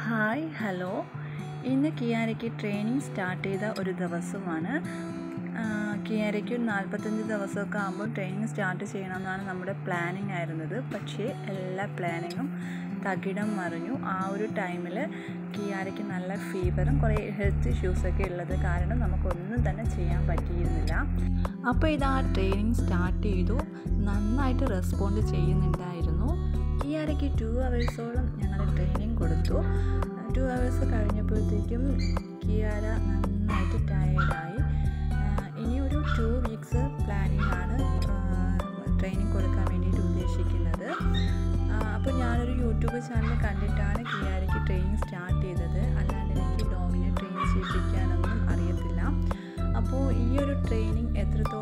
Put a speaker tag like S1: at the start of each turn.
S1: hi hello ഇന്ന് കിയാരയ്ക്ക് training start ചെയ്ത ഒരു ദിവസമാണ് ആ, കിയാരയ്ക്ക് ഒരു നാൽപ്പത്തഞ്ച് ദിവസമൊക്കെ ആകുമ്പോൾ ട്രെയിനിങ് സ്റ്റാർട്ട് ചെയ്യണമെന്നാണ് നമ്മുടെ പ്ലാനിങ് ആയിരുന്നത് പക്ഷേ എല്ലാ പ്ലാനിങ്ങും തകിടം മറിഞ്ഞു ആ ഒരു ടൈമിൽ കിയാരയ്ക്ക് നല്ല ഫീവറും കുറേ ഹെൽത്ത് ഇഷ്യൂസൊക്കെ ഉള്ളത് കാരണം നമുക്കൊന്നും തന്നെ ചെയ്യാൻ പറ്റിയിരുന്നില്ല അപ്പോൾ ഇതാ ട്രെയിനിങ് സ്റ്റാർട്ട് ചെയ്തു നന്നായിട്ട് റെസ്പോണ്ട് ചെയ്യുന്നുണ്ടായിരുന്നു കിയാരയ്ക്ക് ടു അവേഴ്സോളം ഞങ്ങൾ ട്രെയിനിങ് കൊടുത്തു ടു അവേഴ്സ് കഴിഞ്ഞപ്പോഴത്തേക്കും കിയാര നന്നായിട്ട് ടയേർഡായി ഇനി ഒരു ടു വീക്സ് പ്ലാനിങ് ആണ് ട്രെയിനിങ് കൊടുക്കാൻ വേണ്ടിയിട്ട് ഉദ്ദേശിക്കുന്നത് അപ്പോൾ ഞാനൊരു യൂട്യൂബ് ചാനൽ കണ്ടിട്ടാണ് കിയാരയ്ക്ക് ട്രെയിനിങ് സ്റ്റാർട്ട് ചെയ്തത് അല്ലാണ്ട് എനിക്ക് ഡോമിനെ ട്രെയിൻ ചെയ്യിപ്പിക്കാനൊന്നും അറിയത്തില്ല അപ്പോൾ ഈ ഒരു ട്രെയിനിങ് എത്രത്തോളം